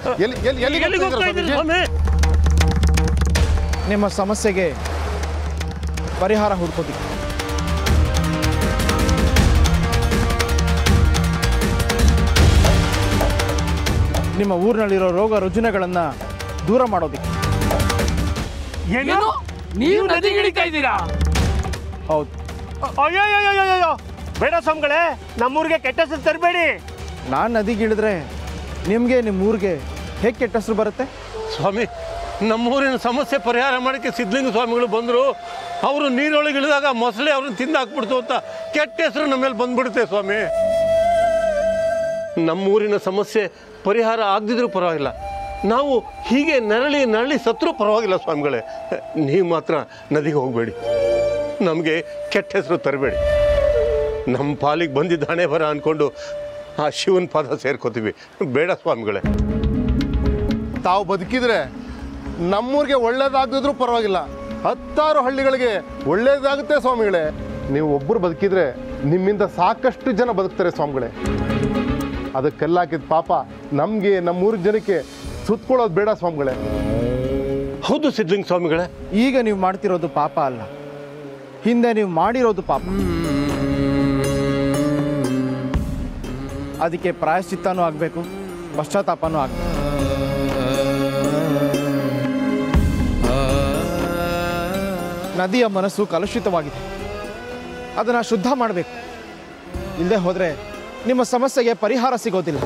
ಎಲ್ಲಿ ಎಲ್ಲಿ ಎಲ್ಲಿಗೆ ಎಲ್ಲಿಗೆ ಹೋಗ್ತಾ ಹೋಗ್ತಾ ಇದ್ದೀರಿ ಇದ್ದೀರಾ ಸ್ವಾಮಿ ನಿಮ್ಮ ಸಮಸ್ಯೆಗೆ ಪರಿಹಾರ ಹುಡ್ಕೋದಿಕ್ಕೆ ನಿಮ್ಮ ಊರಿನಲ್ಲಿರೋ ರೋಗ ರುಜಿನಗಳನ್ನು ದೂರ ಮಾಡೋದಿಕ್ಕೆ ಏನು ನೀವು ನದಿಗೆ ಇಳಿತಾ ಇದ್ದೀರಾ ಹೌದು ಅಯ್ಯೋ ಬೇಡ ಸ್ವಾಮಿಗಳೇ ನಮ್ಮೂರಿಗೆ ಕೆಟ್ಟ ಹೆಸರು ತರಬೇಡಿ ನಾನು ನದಿಗೆ ಇಳಿದ್ರೆ ನಿಮಗೆ ನಿಮ್ಮ ಊರಿಗೆ ಹೇಗೆ ಕೆಟ್ಟ ಹೆಸರು ಬರುತ್ತೆ ಸ್ವಾಮಿ ನಮ್ಮೂರಿನ ಸಮಸ್ಯೆ ಪರಿಹಾರ ಮಾಡೋಕ್ಕೆ ಸಿದ್ಧಲಿಂಗ ಸ್ವಾಮಿಗಳು ಬಂದರು ಅವರು ನೀರೊಳಗೆ ಇಳಿದಾಗ ಮೊಸಳೆ ಅವ್ರನ್ನ ತಿಂದು ಹಾಕ್ಬಿಡ್ತು ಅಂತ ಕೆಟ್ಟ ಹೆಸರು ನಮ್ಮ ಮೇಲೆ ಬಂದ್ಬಿಡುತ್ತೆ ಸ್ವಾಮಿ ನಮ್ಮೂರಿನ ಸಮಸ್ಯೆ ಪರಿಹಾರ ಆಗದಿದ್ರೂ ಪರವಾಗಿಲ್ಲ ನಾವು ಹೀಗೆ ನರಳಿ ನರಳಿ ಸತ್ರೂ ಪರವಾಗಿಲ್ಲ ಸ್ವಾಮಿಗಳೇ ನೀವು ಮಾತ್ರ ನದಿಗೆ ಹೋಗಬೇಡಿ ನಮಗೆ ಕೆಟ್ಟ ಹೆಸರು ತರಬೇಡಿ ನಮ್ಮ ಪಾಲಿಗೆ ಬಂದಿದ್ದ ಹಣೆ ಬರ ಅಂದ್ಕೊಂಡು ಆ ಶಿವನ ಪಾದ ಸೇರ್ಕೋತೀವಿ ಬೇಡ ಸ್ವಾಮಿಗಳೇ ತಾವು ಬದುಕಿದ್ರೆ ನಮ್ಮೂರಿಗೆ ಒಳ್ಳೇದಾಗದಿದ್ರೂ ಪರವಾಗಿಲ್ಲ ಹತ್ತಾರು ಹಳ್ಳಿಗಳಿಗೆ ಒಳ್ಳೇದಾಗುತ್ತೆ ಸ್ವಾಮಿಗಳೇ ನೀವು ಒಬ್ಬರು ಬದುಕಿದ್ರೆ ನಿಮ್ಮಿಂದ ಸಾಕಷ್ಟು ಜನ ಬದುಕ್ತಾರೆ ಸ್ವಾಮಿಗಳೇ ಅದಕ್ಕೆಲ್ಲ ಹಾಕಿದ ಪಾಪ ನಮಗೆ ನಮ್ಮೂರಿನ ಜನಕ್ಕೆ ಸುತ್ಕೊಳ್ಳೋದು ಬೇಡ ಸ್ವಾಮಿಗಳೇ ಹೌದು ಸಿದ್ಧಲಿಂಗ ಸ್ವಾಮಿಗಳೇ ಈಗ ನೀವು ಮಾಡ್ತಿರೋದು ಪಾಪ ಅಲ್ಲ ಹಿಂದೆ ನೀವು ಮಾಡಿರೋದು ಪಾಪ ಅದಕ್ಕೆ ಪ್ರಾಯಶ್ಚಿತ್ತನೂ ಆಗಬೇಕು ಪಶ್ಚಾತ್ತಾಪನೂ ಆಗಬೇಕು ನದಿಯ ಮನಸ್ಸು ಕಲುಷಿತವಾಗಿದೆ ಅದನ್ನು ಶುದ್ಧ ಮಾಡಬೇಕು ಇಲ್ಲದೆ ಹೋದರೆ ನಿಮ್ಮ ಸಮಸ್ಯೆಗೆ ಪರಿಹಾರ ಸಿಗೋದಿಲ್ಲ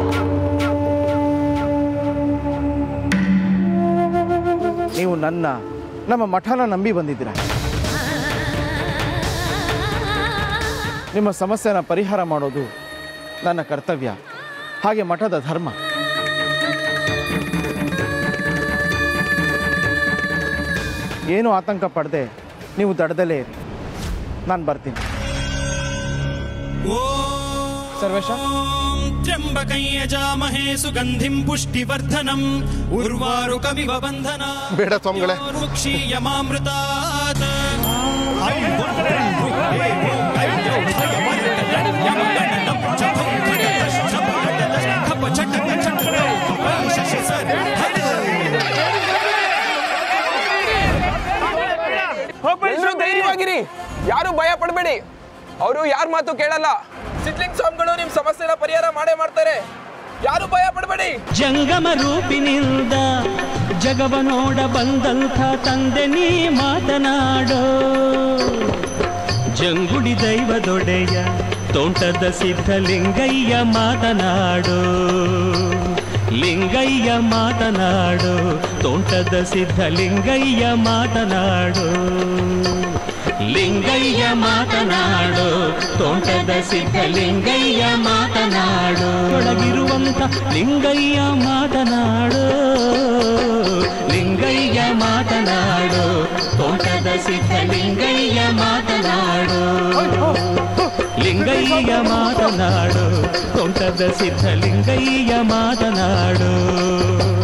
ನೀವು ನನ್ನ ನಮ್ಮ ಮಠನ ನಂಬಿ ಬಂದಿದ್ದೀರ ನಿಮ್ಮ ಸಮಸ್ಯೆನ ಪರಿಹಾರ ಮಾಡೋದು ನನ್ನ ಕರ್ತವ್ಯ ಹಾಗೆ ಮಠದ ಧರ್ಮ ಏನು ಆತಂಕ ಪಡದೆ ನೀವು ದಡದಲ್ಲೇ ಇರಿ ನಾನು ಬರ್ತೀನಿ ಸರ್ವೇಶ त्र्यम्बकं यजामहे सुगन्धिं पुष्टिवर्धनम् उर्वारुकमिव बन्धना ಬೇಡ ಸ್ವಾಮಿಗಳೇ क्षीयमामृतात् ಎಲ್ಲರೂ ಧೈರ್ಯವಾಗಿರಿ ಯಾರು ಭಯ ಪಡಬೇಡಿ ಅವರು ಯಾರ ಮಾತು ಕೇಳಲ್ಲ ಸಿದ್ಲಿಂಗ್ ಸ್ವಾಮಿಗಳು ನಿಮ್ ಸಮಸ್ಯೆನ ಪರಿಹಾರ ಮಾಡೇ ಮಾಡ್ತಾರೆ ಯಾರು ಭಯ ಪಡಬೇಡಿ ಜಂಗಮ ರೂಪಿನಿಂದ ಜಗವ ನೋಡ ಬಂದಂಥ ತಂದೆ ನೀ ಮಾತನಾಡೋ ಜಂಗುಡಿ ದೈವದೊಡೆಯ ತೋಂಟದ ಸಿದ್ಧಲಿಂಗಯ್ಯ ಮಾತನಾಡೋ ಲಿಂಗಯ್ಯ ಮಾತನಾಡೋ ತೋಂಟದ ಸಿದ್ಧಲಿಂಗಯ್ಯ ಮಾತನಾಡೋ ಲಿಂಗಯ್ಯ ಮಾತನಾಡೋ ತೋಂಟದ ಸಿದ್ಧಲಿಂಗಯ್ಯ ಮಾತನಾಡೋ ಒಳಗಿರುವಂತ ಲಿಂಗಯ್ಯ ಮಾತನಾಡೋ ಲಿಂಗಯ್ಯ ಮಾತನಾಡೋ ತೋಂಟದ ಸಿದ್ಧಲಿಂಗಯ್ಯ ಮಾತನಾಡೋ ಲಿಂಗಯ್ಯ ಮಾತನಾಡೋ ತೋಂಟದ ಸಿದ್ಧಲಿಂಗಯ್ಯ ಮಾತನಾಡೋ